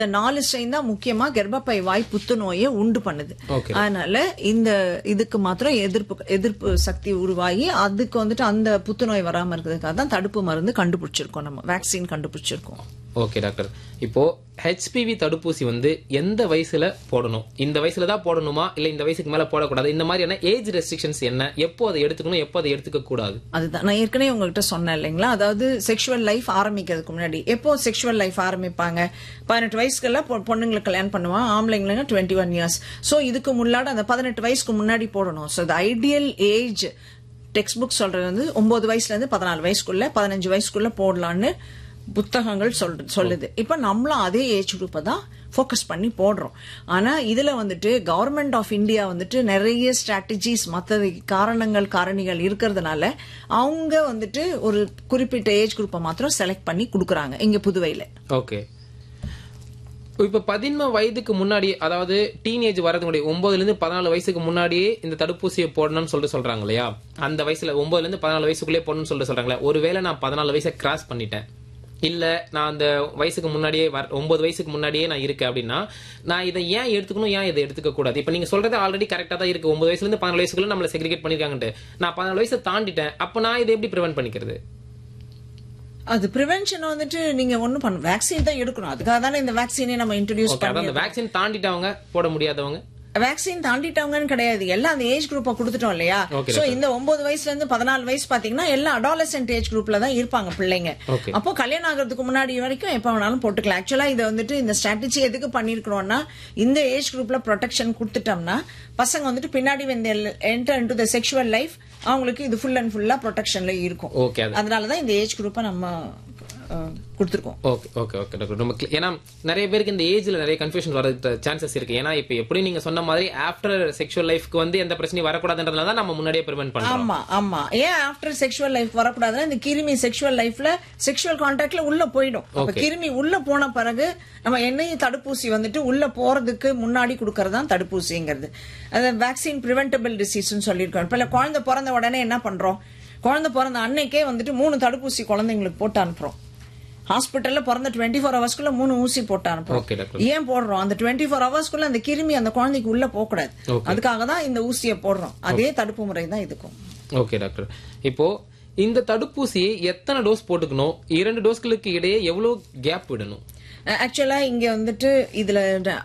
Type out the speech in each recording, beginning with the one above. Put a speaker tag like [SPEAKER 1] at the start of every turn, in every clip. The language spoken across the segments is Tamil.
[SPEAKER 1] இந்த நாலு ஸ்ட்ரெயின் தான் முக்கியமா கர்ப்பப்பை வாய் புத்துநோயை உண்டு பண்ணுது
[SPEAKER 2] Okay.
[SPEAKER 1] அதனால இந்த இதுக்கு மாத்திரம் எதிர்ப்பு எதிர்ப்பு சக்தி உருவாகி அதுக்கு வந்துட்டு அந்த புத்துநோய் வராம இருக்கிறதுக்காக தான் தடுப்பு மருந்து கண்டுபிடிச்சிருக்கோம் நம்ம வேக்சின் கண்டுபிடிச்சிருக்கோம்
[SPEAKER 2] ஓகே டாக்டர் இப்போ ஹெச்பிவி தடுப்பூசி வந்து எந்த வயசுல போடணும் இந்த வயசுல தான் போடணுமா இல்ல இந்த வயசுக்கு மேல போடக்கூடாது இந்த மாதிரியான ஏஜ் ரெஸ்ட்ரிக்ஷன்ஸ் என்ன எப்போ அதை எடுத்துக்கணும் எப்போ அதை எடுத்துக்க கூடாது
[SPEAKER 1] அதுதான் நான் ஏற்கனவே உங்ககிட்ட சொன்னேன் இல்லைங்களா அதாவது செக்ஷுவல் லைஃப் ஆரம்பிக்கிறதுக்கு முன்னாடி எப்போ செக்ஷுவல் லைஃப் ஆரம்பிப்பாங்க பதினெட்டு வயசுக்கெல்லாம் பொ- பொண்ணுங்களுக்கு கல்யாணம் பண்ணுவான் ஆம்பளைங்களுக்கு டுவெண்ட்டி ஒன் இயர்ஸ் ஸோ இதுக்கு முன்னாடி அந்த பதினெட்டு வயசுக்கு முன்னாடி போடணும் so the ideal age text book சொல்றது வந்து ஒன்பது வயசுல இருந்து பதினாலு வயசுக்குள்ள பதினஞ்சு வயசுக்குள்ள போடலான்னு புத்தகங்கள் சொல் சொல்லுது இப்ப நம்மளும் அதே ஏஜ் குரூப்பை தான் ஃபோக்கஸ் பண்ணி போடுறோம் ஆனா இதுல வந்துட்டு கவர்மெண்ட் ஆஃப் இந்தியா வந்துட்டு நிறைய ஸ்ட்ராட்டஜிஸ் மற்ற காரணங்கள் காரணிகள் இருக்கிறதுனால அவங்க வந்துட்டு ஒரு குறிப்பிட்ட ஏஜ் குரூப்பை மாத்திரம் செலக்ட் பண்ணி கொடுக்குறாங்க இங்க புதுவையில
[SPEAKER 2] ஓகே இப்ப பதின்ம வயதுக்கு முன்னாடி அதாவது டீனேஜ் வரது முன்னாடி ஒன்பதுல இருந்து பதினாலு வயசுக்கு முன்னாடியே இந்த தடுப்பூசியை போடணும்னு சொல்லிட்டு சொல்றாங்க இல்லையா அந்த வயசுல ஒன்பதுல இருந்து பதினாலு வயசுக்குள்ளே போடணும்னு சொல்லிட்டு சொல்றாங்களே ஒருவேளை நான் பதினாலு வயசை கிராஸ் பண்ணிட்டேன் இல்ல நான் அந்த வயசுக்கு முன்னாடியே வர ஒன்பது வயசுக்கு முன்னாடியே நான் இருக்கேன் அப்படின்னா நான் இதை ஏன் எடுத்துக்கணும் ஏன் இதை எடுத்துக்க கூடாது இப்ப நீங்க சொல்றது ஆல்ரெடி கரெக்டா தான் இருக்கு ஒன்பது வயசுல இருந்து பதினாலு வயசுக்குள்ள நம்மள செக்ரிகேட் பண்ணிருக்காங்கன்ட்டு நான் பதினாலு வயசை தாண்டிட்டேன் அப்ப நான் இதை எப்படி ப்ரிவென்ட் பண்ணிக்கிறது
[SPEAKER 1] அது ப்ரிவென்ஷன் வந்துட்டு நீங்க ஒண்ணும் பண்ண வேக்சின் தான் எடுக்கணும் அதுக்காக தானே இந்த வேக்சினே நம்ம இன்ட்ரடியூஸ்
[SPEAKER 2] ஓகே அதான் அந்த வேக்சின் தாண்டிட்டவங்க போட முடியாதவங்க
[SPEAKER 1] வேக்சின் தாண்டிட்டவங்கன்னு கிடையாது எல்லாம் அந்த ஏஜ் குரூப்பை கொடுத்துட்டோம் இல்லையா
[SPEAKER 2] Okay,
[SPEAKER 1] சோ இந்த ஒன்பது வயசுல இருந்து பதினாலு வயசு பாத்தீங்கன்னா எல்லாம் அடாலசென்ட் ஏஜ் குரூப்ல தான் இருப்பாங்க பிள்ளைங்க
[SPEAKER 2] Okay.
[SPEAKER 1] அப்போ கல்யாணம் ஆகிறதுக்கு முன்னாடி வரைக்கும் எப்ப வேணாலும் போட்டுக்கலாம் ஆக்சுவலா இதை வந்துட்டு இந்த ஸ்ட்ராட்டஜி எதுக்கு பண்ணிருக்கிறோம்னா இந்த ஏஜ் குரூப்ல ப்ரொடெக்ஷன் கொடுத்துட்டோம்னா பசங்க வந்துட்டு பின்னாடி வந்து enter into the sexual life அவங்களுக்கு இது ஃபுல் அண்ட் ஃபுல்லா ப்ரொடெக்ஷன்ல இருக்கும்
[SPEAKER 2] ஓகே அது
[SPEAKER 1] அதனாலதான் இந்த ஏஜ் குரூப்பை நம்ம அஹ், கொடுத்திருக்கோம்
[SPEAKER 2] ஓகே ஓகே ஓகே டாக்டர் ரொம்ப clear. ஏன்னா நிறைய பேருக்கு இந்த ஏஜ்ல நிறைய கன்ஃபியூஷன் வரது சான்சஸ் இருக்கு ஏன்னா இப்ப எப்படி நீங்க சொன்ன மாதிரி ஆஃப்டர் செக்ஷுவல் லைஃப்க்கு வந்து எந்த பிரச்சனையும் வரக்கூடாதுன்றதுனால தான் நம்ம முன்னாடியே ப்ரிவென்ட் பண்றோம்
[SPEAKER 1] ஆமா ஆமா ஏன் ஆஃப்டர் செக்ஷுவல் லைஃப் வரக்கூடாதுன்னா இந்த கிருமி செக்ஷுவல் லைஃப்ல செக்ஷுவல் கான்டாக்ட்ல உள்ள போயிடும் அப்ப கிருமி உள்ள போன பிறகு நம்ம என்னையும் தடுப்பூசி வந்துட்டு உள்ள போறதுக்கு முன்னாடி கொடுக்கறது தான் தடுப்பூசிங்கிறது அது வேக்சின் பிரிவென்டபிள் டிசீஸ்னு சொல்லியிருக்கோம் இப்ப இல்ல குழந்தை பிறந்த உடனே என்ன பண்றோம் குழந்தை பிறந்த அன்னைக்கே வந்துட்டு மூணு தடுப்பூசி குழந்தைங்களுக்கு போட்டு அனுப்புறோம் ஹாஸ்பிட்டல்ல பிறந்த டுவெண்ட்டி ஃபோர் ஹவர்ஸ்க்குள்ள மூணு ஊசி போட்டு அனுப்புறோம்
[SPEAKER 2] ஓகே டாக்டர்
[SPEAKER 1] ஏன் போடுறோம் அந்த டுவெண்ட்டி ஃபோர் ஹவர்ஸ்க்குள்ள அந்த கிருமி அந்த குழந்தைக்கு உள்ள போக கூடாது
[SPEAKER 2] Okay.
[SPEAKER 1] அதுக்காக தான் இந்த ஊசியை போடுறோம் அதே தடுப்பு முறை தான் இதுக்கும்
[SPEAKER 2] ஓகே டாக்டர் இப்போ இந்த தடுப்பூசியை எத்தனை டோஸ் போட்டுக்கணும் இரண்டு டோஸ்களுக்கு இடையே எவ்வளவு கேப் விடணும்
[SPEAKER 1] ஆக்சுவலா இங்க வந்துட்டு இதுல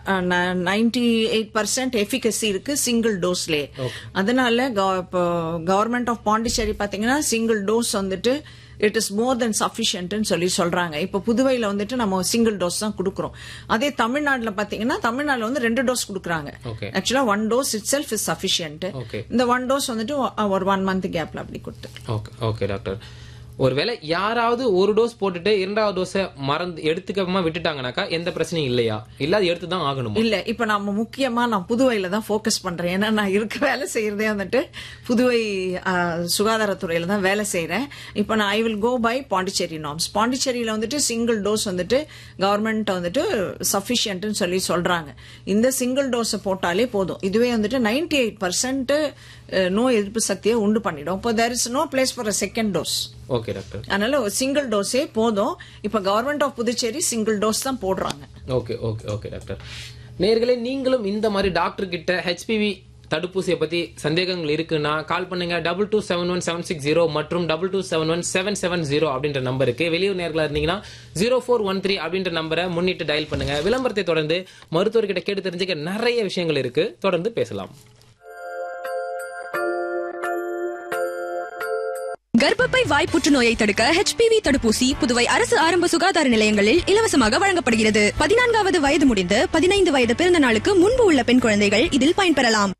[SPEAKER 1] நைன்டி எயிட் பர்சன்ட் எஃபிகசி இருக்கு சிங்கிள் டோஸ்லயே அதனால கவர்மெண்ட் ஆஃப் பாண்டிச்சேரி பாத்தீங்கன்னா சிங்கிள் டோஸ் வந்துட்டு இட் இஸ் மோர் தென் சஃபிஷியன்ட்னு சொல்லி சொல்றாங்க இப்ப புதுவையில வந்துட்டு நம்ம சிங்கிள் டோஸ் தான் கொடுக்குறோம் அதே தமிழ்நாட்டுல பாத்தீங்கன்னா தமிழ்நாட்டுல வந்து ரெண்டு டோஸ் கொடுக்குறாங்க
[SPEAKER 2] ஓகே
[SPEAKER 1] ஆக்சுவலா one dose itself is sufficient
[SPEAKER 2] okay
[SPEAKER 1] இந்த ஒன் டோஸ் வந்துட்டு ஒரு ஒன் மந்த் கேப்ல அப்படி கொடுத்து
[SPEAKER 2] ஓகே ஓகே டாக்டர் ஒருவேளை யாராவது ஒரு டோஸ் போட்டுட்டு இரண்டாவது டோஸை மறந்து எடுத்துக்காம விட்டுட்டாங்கனாக்கா எந்த பிரச்சனையும் இல்லையா இல்ல அது எடுத்து தான் ஆகணுமா
[SPEAKER 1] இல்ல இப்ப நம்ம முக்கியமா நான் புதுவையில தான் ஃபோக்கஸ் பண்றேன் ஏன்னா நான் இருக்க வேலை செய்யறதே வந்துட்டு புதுவை ஆ, சுகாதாரத்துறையில தான் வேலை செய்யறேன் இப்ப நான் I will go by Pondicherry norms பாண்டிச்சேரியில வந்துட்டு சிங்கிள் டோஸ் வந்துட்டு கவர்மெண்ட் வந்துட்டு சஃபிஷியன்ட்னு சொல்லி சொல்றாங்க இந்த சிங்கிள் டோஸை போட்டாலே போதும் இதுவே வந்துட்டு நைன்டி எயிட் பர்சன்ட் நோய் எதிர்ப்பு சக்தியை உண்டு பண்ணிடும் இப்போ there is no place for a second dose
[SPEAKER 2] okay doctor
[SPEAKER 1] அதனால ஒரு சிங்கிள் டோஸே போதும் இப்ப government of Puducherry single dose தான் போடுறாங்க
[SPEAKER 2] ஓகே ஓகே ஓகே டாக்டர் நேர்களே நீங்களும் இந்த மாதிரி டாக்டர் கிட்ட ஹெச்பிவி தடுப்பூசியை பத்தி சந்தேகங்கள் இருக்குன்னா கால் பண்ணுங்க double two seven one seven six zero மற்றும் double two seven one seven seven zero அப்படின்ற நம்பருக்கு வெளியூர் நேர்களா இருந்தீங்கன்னா ஜீரோ ஃபோர் ஒன் த்ரீ அப்படின்ற நம்பரை முன்னிட்டு டயல் பண்ணுங்க விளம்பரத்தை தொடர்ந்து மருத்துவர்கிட்ட கேட்டு தெரிஞ்சுக்க நிறைய விஷயங்கள் இருக்கு தொடர்ந்து பேசலாம்
[SPEAKER 3] கர்ப்பப்பை வாய் புற்றுநோயை தடுக்க ஹெச்பிவி தடுப்பூசி புதுவை அரசு ஆரம்ப சுகாதார நிலையங்களில் இலவசமாக வழங்கப்படுகிறது பதினான்காவது வயது முடிந்து பதினைந்து வயது பிறந்த நாளுக்கு முன்பு உள்ள பெண் குழந்தைகள் இதில் பயன்பெறலாம்